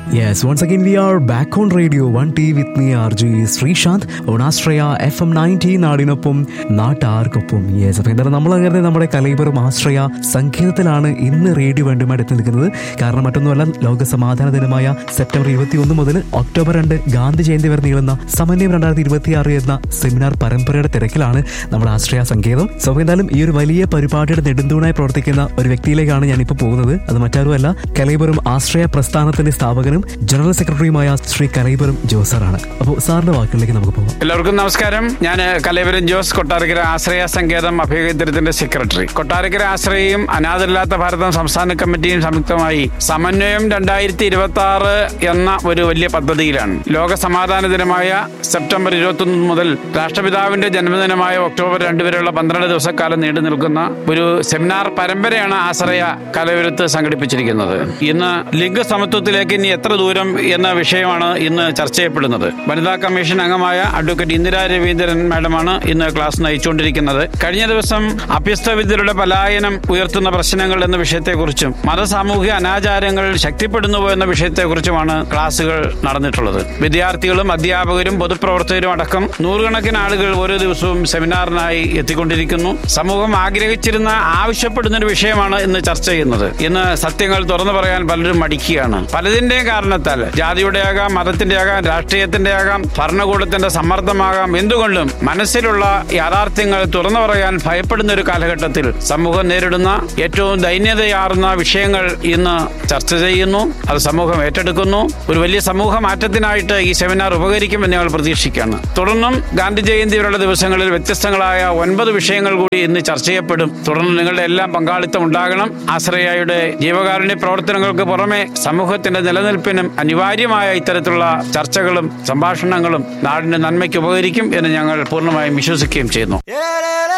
Yes, once again we are back on Radio 1T with me RJ Sreesanth on Astraya FM 90 നാടിനൊപ്പം നാട്ടാർക്കൊപ്പം yes അപ്പോൾ എന്താണ് നമ്മൾ അങ്ങനെ നമ്മുടെ കലൈപറും ആശ്രയ സംഗീതത്തിലാണ് ഇന്ന് റേഡിയോ വേണ്ടുമായിട്ട് എത്തി നിൽക്കുന്നത് കാരണം മറ്റൊന്നുമല്ല ലോക സമാധാന ദിനമായ സെപ്റ്റംബർ ഇരുപത്തി ഒന്ന് മുതൽ ഒക്ടോബർ രണ്ട് ഗാന്ധി ജയന്തി വരെ നീളുന്ന സമന്വയം രണ്ടായിരത്തി ഇരുപത്തി ആറ് എന്ന സെമിനാർ പരമ്പരയുടെ തിരക്കിലാണ് നമ്മുടെ ആശ്രയ സംഗീതം സോ അപ്പോൾ എന്തായാലും ഈ ഒരു വലിയ പരിപാടിയുടെ നെടുന്തൂണായി പ്രവർത്തിക്കുന്ന ഒരു വ്യക്തിയിലേക്കാണ് ഞാനിപ്പോൾ പോകുന്നത് അത് മറ്റാരുമല്ല കലൈബറും ആശ്രയ പ്രസ്ഥാനത്തിന്റെ സ്ഥാപകനും ജനറൽ സെക്രട്ടറിയുമായ ശ്രീ കലൈബറും ജോസറാണ് അപ്പോൾ സാറിന്റെ വാക്കുകളിലേക്ക് നമുക്ക് പോകാം എല്ലാവർക്കും നമസ്കാരം ഞാൻ കലേവരൻ ജോസ് കൊട്ടാരക്കര ആശ്രയ സങ്കേതം അഭയകേന്ദ്രത്തിന്റെ സെക്രട്ടറി കൊട്ടാരക്കര ആശ്രയയും അനാഥരില്ലാത്ത ഭാരതം സംസ്ഥാന കമ്മിറ്റിയും സംയുക്തമായി സമന്വയം രണ്ടായിരത്തി ഇരുപത്തി ആറ് എന്ന ഒരു വലിയ പദ്ധതിയിലാണ് ലോക സമാധാന ദിനമായ സെപ്റ്റംബർ ഇരുപത്തൊന്ന് മുതൽ രാഷ്ട്രപിതാവിന്റെ ജന്മദിനമായ ഒക്ടോബർ രണ്ട് വരെയുള്ള പന്ത്രണ്ട് ദിവസക്കാലം നീണ്ടു നിൽക്കുന്ന ഒരു സെമിനാർ പരമ്പരയാണ് ആശ്രയ കലവരത്ത് സംഘടിപ്പിച്ചിരിക്കുന്നത് ഇന്ന് ലിംഗസമത്വത്തിലേക്ക് ഇനി എത്ര ദൂരം എന്ന വിഷയമാണ് ഇന്ന് ചർച്ച ചെയ്യപ്പെടുന്നത് വനിതാ കമ്മീഷൻ അംഗമായ അഡ്വക്കേറ്റ് ഇന്ദിരാ രവീന്ദ്രൻ മാഡമാണ് ഇന്ന് ക്ലാസ് നയിച്ചുകൊണ്ടിരിക്കുന്നത് കഴിഞ്ഞ ദിവസം അഭ്യസ്തവിദ്യരുടെ പലായനം ഉയർത്തുന്ന പ്രശ്നങ്ങൾ എന്ന വിഷയത്തെക്കുറിച്ചും മതസാമൂഹിക അനാചാരങ്ങൾ ശക്തിപ്പെടുന്നുവോ എന്ന വിഷയത്തെക്കുറിച്ചുമാണ് ക്ലാസുകൾ നടന്നിട്ടുള്ളത് വിദ്യാർത്ഥികളും അധ്യാപകരും പൊതുപ്രവർത്തകരും അടക്കം നൂറുകണക്കിന് ആളുകൾ ഓരോ ദിവസവും സെമിനാറിനായി എത്തിക്കൊണ്ടിരിക്കുന്നു സമൂഹം ആഗ്രഹിച്ചിരുന്ന ആവശ്യപ്പെടുന്ന ഒരു വിഷയമാണ് ഇന്ന് ചർച്ച ചെയ്യുന്നത് ഇന്ന് സത്യങ്ങൾ തുറന്നു പറയാൻ പലരും മടിക്കുകയാണ് പലതിന്റെയും കാരണത്താൽ ജാതിയുടെ ആകാം മതത്തിന്റെ ആകാം രാഷ്ട്രീയത്തിന്റെ ആകാം ഭരണകൂടത്തിന്റെ സമ്മർദ്ദമാകാം എന്തുകൊണ്ടും മനസ്സിലുള്ള യാഥാർത്ഥ്യങ്ങൾ തുറന്നു പറയാൻ ഭയപ്പെടുന്ന ഒരു കാലഘട്ടത്തിൽ സമൂഹം നേരിടുന്ന ഏറ്റവും ദൈന്യതയാർന്ന വിഷയങ്ങൾ ഇന്ന് ചർച്ച ചെയ്യുന്നു അത് സമൂഹം ഏറ്റെടുക്കുന്നു ഒരു വലിയ സമൂഹ മാറ്റത്തിനായിട്ട് ഈ സെമിനാർ ഉപകരിക്കുമെന്ന് ഞങ്ങൾ പ്രതീക്ഷിക്കുകയാണ് തുടർന്നും ഗാന്ധി ജയന്തി വരെയുള്ള ദിവസങ്ങളിൽ വ്യത്യസ്തങ്ങളായ ഒൻപത് വിഷയങ്ങൾ കൂടി ഇന്ന് ചർച്ച ചെയ്യപ്പെടും തുടർന്ന് നിങ്ങളുടെ എല്ലാം പങ്കാളിത്തം ഉണ്ടാകണം ആശ്രയയുടെ ജീവകാരുണ്യ പ്രവർത്തനങ്ങൾക്ക് പുറമെ സമൂഹത്തിന്റെ നിലനിൽപ്പിനും അനിവാര്യമായ ഇത്തരത്തിലുള്ള ചർച്ചകളും സംഭാഷണങ്ങളും നാടിന്റെ നന്മയ്ക്ക് ഉപകരിക്കും എന്ന് ഞങ്ങൾ പൂർണ്ണമായും വിശ്വസിക്കുകയും ചെയ്യുന്നു